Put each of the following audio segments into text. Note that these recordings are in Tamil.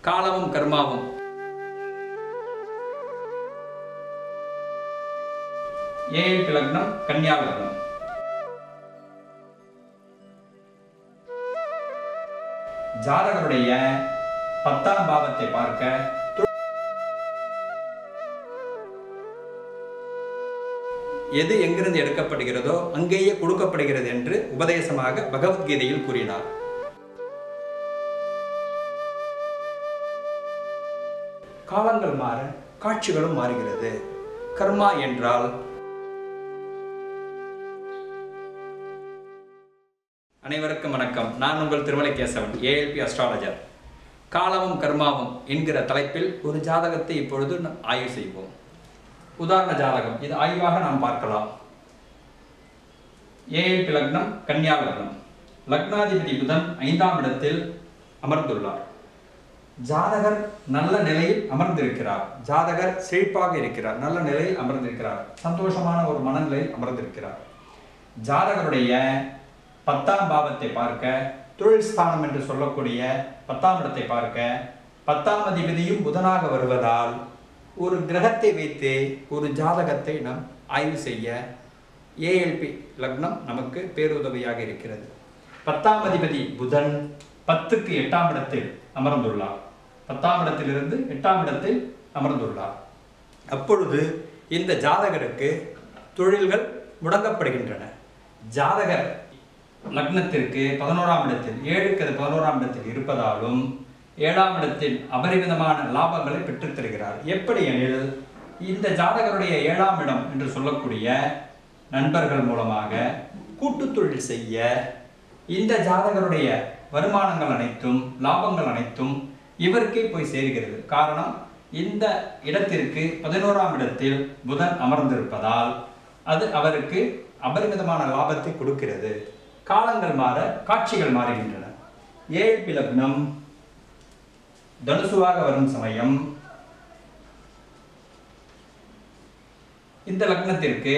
காலமும் கர்மாவும் ஏழு லக்னம் கன்னியா லக்னம் ஜாதகருடைய பத்தாம் பாவத்தை பார்க்க எது எங்கிருந்து எடுக்கப்படுகிறதோ அங்கேயே கொடுக்கப்படுகிறது என்று உபதேசமாக பகவத்கீதையில் கூறினார் காலங்கள் மாற காட்சிகளும் மாறுகிறது கர்மா என்றால் அனைவருக்கும் வணக்கம் நான் உங்கள் திருமலை கேசவன் ஏஎல்பி அஸ்ட்ராலஜர் காலமும் கர்மாவும் என்கிற தலைப்பில் ஒரு ஜாதகத்தை இப்பொழுது நாம் ஆய்வு செய்வோம் உதாரண ஜாதகம் இது ஆய்வாக நாம் பார்க்கலாம் ஏஎல்பி லக்னம் கன்னியா லக்னம் லக்னாதிபதி புதன் ஐந்தாம் இடத்தில் அமர்ந்துள்ளார் ஜாதகர் நல்ல நிலையில் அமர்ந்திருக்கிறார் ஜாதகர் செழிப்பாக இருக்கிறார் நல்ல நிலையில் அமர்ந்திருக்கிறார் சந்தோஷமான ஒரு மனநிலையில் அமர்ந்திருக்கிறார் ஜாதகருடைய பத்தாம் பாவத்தை பார்க்க தொழில் ஸ்தானம் என்று சொல்லக்கூடிய பத்தாம் இடத்தை பார்க்க பத்தாம் அதிபதியும் புதனாக வருவதால் ஒரு கிரகத்தை வைத்து ஒரு ஜாதகத்தை நாம் ஆய்வு செய்ய ஏஎல்பி லக்னம் நமக்கு பேருதவியாக இருக்கிறது பத்தாம் அதிபதி புதன் பத்துக்கு எட்டாம் இடத்தில் அமர்ந்துள்ளார் பத்தாம் இடத்திலிருந்து எட்டாம் இடத்தில் அமர்ந்துள்ளார் அப்பொழுது இந்த ஜாதகருக்கு தொழில்கள் முடங்கப்படுகின்றன ஜாதகர் லக்னத்திற்கு பதினோராம் இடத்தில் ஏழுக்கு அது பதினோராம் இடத்தில் இருப்பதாலும் ஏழாம் இடத்தில் அபரிமிதமான லாபங்களை பெற்றுத் தருகிறார் எப்படி எனில் இந்த ஜாதகருடைய ஏழாம் இடம் என்று சொல்லக்கூடிய நண்பர்கள் மூலமாக கூட்டுத் தொழில் செய்ய இந்த ஜாதகருடைய வருமானங்கள் அனைத்தும் லாபங்கள் அனைத்தும் இவருக்கே போய் சேர்கிறது காரணம் இந்த இடத்திற்கு பதினோராம் இடத்தில் புதன் அமர்ந்திருப்பதால் அது அவருக்கு அபரிமிதமான லாபத்தை கொடுக்கிறது காலங்கள் மாற காட்சிகள் மாறுகின்றன ஏழு லக்னம் தனுசுவாக வரும் சமயம் இந்த லக்னத்திற்கு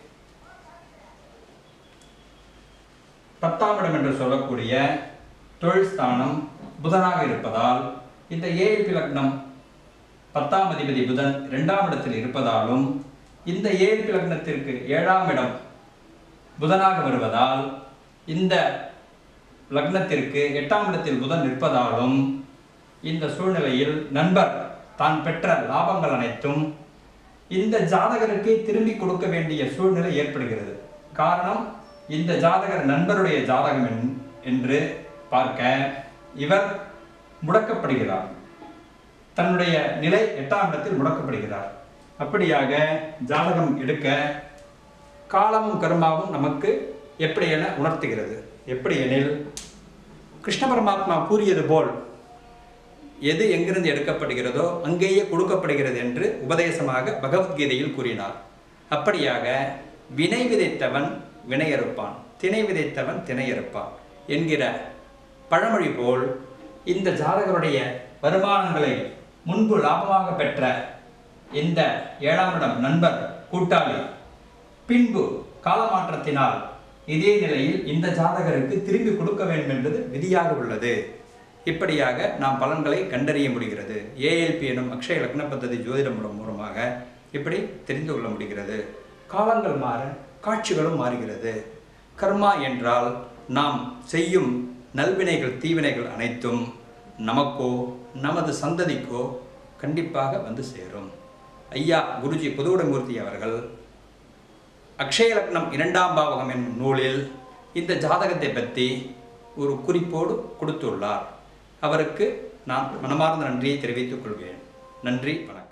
பத்தாம் இடம் என்று சொல்லக்கூடிய தொழில் ஸ்தானம் புதனாக இருப்பதால் இந்த ஏழு லக்னம் பத்தாம் அதிபதி புதன் இரண்டாம் இடத்தில் இருப்பதாலும் இந்த ஏழு லக்னத்திற்கு ஏழாம் இடம் புதனாக வருவதால் இந்த லக்னத்திற்கு எட்டாம் இடத்தில் புதன் நிற்பதாலும் இந்த சூழ்நிலையில் நண்பர் தான் பெற்ற லாபங்கள் அனைத்தும் இந்த ஜாதகருக்கு திரும்பி கொடுக்க வேண்டிய சூழ்நிலை ஏற்படுகிறது காரணம் இந்த ஜாதகர் நண்பருடைய ஜாதகம் என்- என்று பார்க்க இவர் முடக்கப்படுகிறார் தன்னுடைய நிலை எட்டாம் இடத்தில் முடக்கப்படுகிறார் அப்படியாக ஜாதகம் எடுக்க காலமும் கர்மாவும் நமக்கு எப்படி என உணர்த்துகிறது எப்படி எனில் கிருஷ்ண பரமாத்மா கூறியது போல் எது எங்கிருந்து எடுக்கப்படுகிறதோ அங்கேயே கொடுக்கப்படுகிறது என்று உபதேசமாக பகவத்கீதையில் கூறினார் அப்படியாக வினை விதைத்தவன் வினையறுப்பான் திணை விதைத்தவன் திணையறுப்பான் என்கிற பழமொழி போல் இந்த ஜாதகருடைய வருமானங்களை முன்பு லாபமாக பெற்ற இந்த ஏழாம் இடம் நண்பர் கூட்டாளி பின்பு காலமாற்றத்தினால் இதே நிலையில் இந்த ஜாதகருக்கு திரும்பி கொடுக்க வேண்டும் என்பது விதியாக உள்ளது இப்படியாக நாம் பலன்களை கண்டறிய முடிகிறது ஏஎல்பி எனும் அக்ஷய லக்ன பദ്ധதி ஜோதிட முறை மூலமாக இப்படி தெரிந்து கொள்ள முடிகிறது காலங்கள் மாற காட்சிகளும் மாறுகிறது கர்மா என்றால் நாம் செய்யும் நல்வினைகள் தீவினைகள் அனைத்தும் நமக்கோ நமது சந்ததிக்கோ கண்டிப்பாக வந்து சேரும் ஐயா குருஜி புதுவுடமூர்த்தி அவர்கள் அக்ஷய லக்னம் இரண்டாம் பாவகம் என்னும் நூலில் இந்த ஜாதகத்தை பற்றி ஒரு குறிப்போடு கொடுத்துள்ளார் அவருக்கு நான் மனமார்ந்த நன்றியை தெரிவித்துக் கொள்கிறேன் நன்றி வணக்கம்